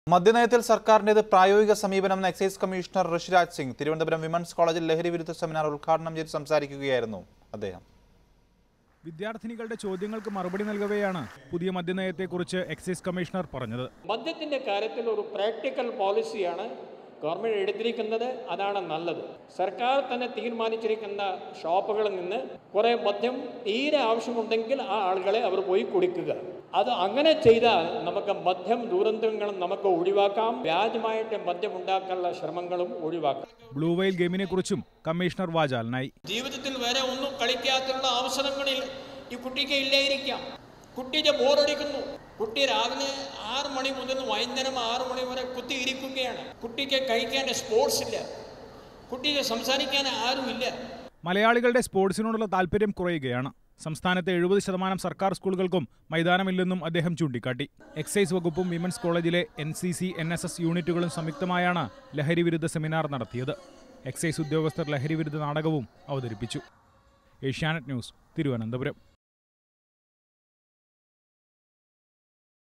മദ്യനയത്തിൽ സർക്കാരിന്റേത് പ്രായോഗിക സമീപനം എന്ന് excise commissioner Rishiraj Singh Thiruvananthapuram women's കോളേജിൽ ലഹരി വിരുദ്ധ സെമിനാർ ഉദ്ഘാടനം ചെയ്ത് സംസാരിക്കുകയായിരുന്നു അദ്ദേഹം വിദ്യാർത്ഥിനികളുടെ ചോദ്യങ്ങൾക്ക് മറുപടി നൽകവെയാണ് പുതിയ മദ്യനയത്തെക്കുറിച്ച് എക്സൈസ് കമ്മീഷണർ പറഞ്ഞത് മദ്യത്തിൻ്റെ കാര്യത്തിൽ ഒരു പ്രാക്ടിക്കൽ പോളിസിയാണ് ഗവൺമെൻറ് എടുത്തിരിക്കുന്നത് അതാണ് നല്ലത് സർക്കാർ തന്നെ തീരുമാനിച്ചിരിക്കുന്ന ഷോപ്പുകളിൽ നിന്ന് കുറേ മദ്യം തീരെ ആവശ്യമുണ്ടെങ്കിൽ ആ ആളുകളെ അവർ പോയി കുടിക്കുക അത് അങ്ങനെ ചെയ്താൽ നമുക്ക് മദ്യം ദുരന്തങ്ങളും നമുക്ക് ഒഴിവാക്കാം വ്യാജമായിട്ട് മദ്യം ഉണ്ടാക്കാനുള്ള ശ്രമങ്ങളും ഒഴിവാക്കാം ബ്ലൂ വെയിൽ ഗെയിമിനെക്കുറിച്ചും കമ്മീഷണർ വാചാലനായി ജീവിതത്തിൽ വേറെ ഒന്നും കളിക്കാത്തുള്ള അവസരങ്ങളിൽ ഈ കുട്ടിക്ക് ഇല്ലായിരിക്കാം കുട്ടിക്ക് ബോറടിക്കുന്നു കുട്ടി രാവിലെ ആറ് മണി മുതൽ വൈകുന്നേരം ആറ് മണി വരെ കുത്തിയിരിക്കുകയാണ് കുട്ടിക്ക് കഴിക്കാൻ സ്പോർട്സ് ഇല്ല കുട്ടിക്ക് സംസാരിക്കാൻ ആരുമില്ല മലയാളികളുടെ സ്പോർട്സിനോടുള്ള താല്പര്യം കുറയുകയാണ് സംസ്ഥാനത്തെ എഴുപത് ശതമാനം സർക്കാർ സ്കൂളുകൾക്കും മൈതാനമില്ലെന്നും അദ്ദേഹം ചൂണ്ടിക്കാട്ടി എക്സൈസ് വകുപ്പും വിമൻസ് കോളേജിലെ N C C N S S യൂണിറ്റുകളും സംയുക്തമായാണ് ലഹരി വിരുദ്ധ സെമിനാർ നടത്തിയത് എക്സൈസ് ഉദ്യോഗസ്ഥർ ലഹരി വിരുദ്ധ നാടകവും അവതരിപ്പിച്ചു ഏഷ്യാനെറ്റ് ന്യൂസ് തിരുവനന്തപുരം